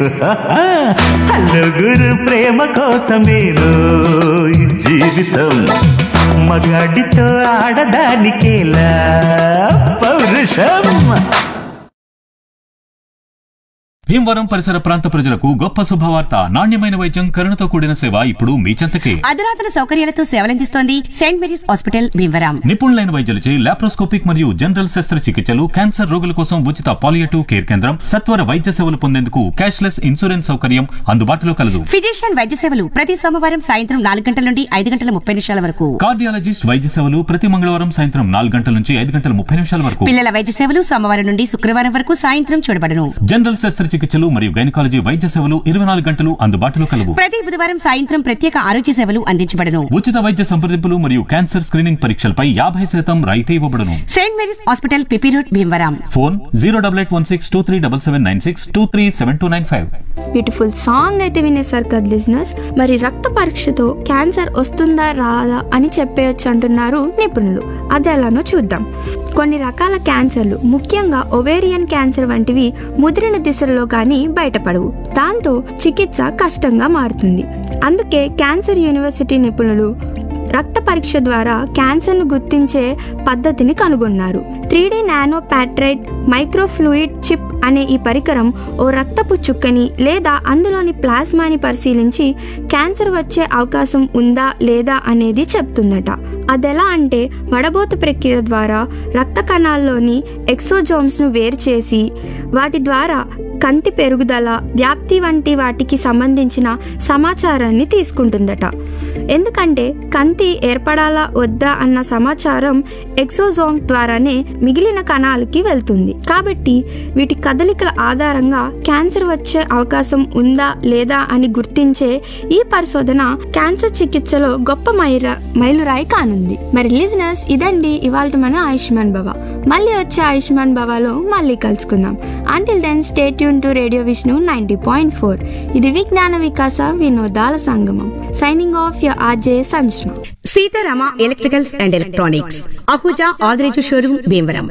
నలుగురు ప్రేమ కోసమేనో ఈ జీవితం మగాడితో ఆడదానికేలా పౌరుషం భీమవరం పరిసర ప్రాంత ప్రజలకు గొప్ప శుభవార్త నాణ్యమైన వైద్యం కరుణతో కూడిన సేవ ఇప్పుడు మీ చెంతకే అధునాతన సౌకర్యాలతో సేవలందిస్తోంది సెయింట్ మేరీస్ హాస్పిటల్ భీమవరం నిపుణులైన వైద్యులచే లాప్రోస్కోపిక్ మరియు జనరల్ శస్త్రచికిత్సలు క్యాన్సర్ రోగుల కోసం ఉచిత పాలియేటివ్ కేర్ కేంద్రం సత్వర వైద్య సేవలు పొందేందుకు క్యాష్లెస్ ఇన్సూరెన్స్ సౌకర్యం అందుబాటులో కలదు ఫిజిషియన్ వైద్య సేవలు ప్రతి సోమవారం సాయంత్రం నాలుగు గంటల నుండి ఐదు గంటల ముప్పై నిమిషాల వరకు కార్డియాలజిస్ట్ వైద్య సేవలు ప్రతి మంగళవారం సాయంత్రం నాలుగు గంటల నుంచి ఐదు గంటల ముప్పై నిమిషాల వరకు పిల్లల వైద్య సేవలు సోమవారం నుండి శుక్రవారం వరకు సాయంత్రం చూడబడను జనరల్ శస్త్రచికిత్సలు మరియు గైనకాలజీ వైద్య సేవలు ఇరవై నాలుగు గంటలు అందుబాటులో కలవు ప్రతి బుధవారం సాయంత్రం ప్రత్యేక ఆరోగ్య సేవలు అందించబడను ఉచిత వైద్య సంప్రదింపులు మరియు క్యాన్సర్ స్క్రీనింగ్ పరీక్షలపై యాభై శాతం రాయితీ ఇవ్వబడును Saint Mary's Hospital PP road Bhimavaram phone zero double eight one six two three double seven nine six two three seven two nine five beautiful song అయితే వినేసారు కదా లిజినెస్ మరి రక్త పరీక్షతో క్యాన్సర్ వస్తుందా రాదా అని చెప్పేయచ్చు అంటున్నారు నిపుణులు అది ఎలానో చూద్దాం కొన్ని రకాల క్యాన్సర్లు ముఖ్యంగా ఒవేరియన్ క్యాన్సర్ వంటివి ముదిరిన దిశల్లో కానీ బయటపడవు దాంతో చికిత్స కష్టంగా మారుతుంది అందుకే క్యాన్సర్ యూనివర్సిటీ నిపుణులు రక్త పరీక్ష ద్వారా క్యాన్సర్ను గుర్తించే పద్ధతిని కనుగొన్నారు త్రీ డి నానో ప్యాట్రైట్ మైక్రోఫ్లూయిడ్ చిప్ అనే ఈ పరికరం ఓ రక్తపు చుక్కని లేదా అందులోని ప్లాస్మాని పరిశీలించి క్యాన్సర్ వచ్చే అవకాశం ఉందా లేదా అనేది చెప్తుందట అదెలా అంటే వడబోతు ప్రక్రియ ద్వారా రక్త కణాల్లోని ఎక్సోజోమ్స్ను వేరు చేసి వాటి ద్వారా కంతి పెరుగుదల వ్యాప్తి వంటి వాటికి సంబంధించిన సమాచారాన్ని తీసుకుంటుందట ఎందుకంటే కంతి ఏర్పడాలా వద్దా అన్న సమాచారం ఎక్సోజోమ్ ద్వారానే మిగిలిన కణాలకి వెళ్తుంది కాబట్టి వీటి కదలికల ఆధారంగా క్యాన్సర్ వచ్చే అవకాశం ఉందా లేదా అని గుర్తించే ఈ పరిశోధన క్యాన్సర్ చికిత్సలో గొప్ప మైర మైలురాయి కానుంది మరి లిజినెస్ ఇదండి ఇవాళ మన ఆయుష్మాన్ భవ మళ్ళీ వచ్చే ఆయుష్మాన్ భవాలో మళ్ళీ కలుసుకుందాం అంటిల్ దెన్ స్టేట్ యూన్ to radio Vishnu ninety point four ఇది విజ్ఞాన వికాస వినోదాల సంగమం signing off your RJ Sanjana Seetharama electricals and electronics Ahuja Adireju showroom Bhimavaram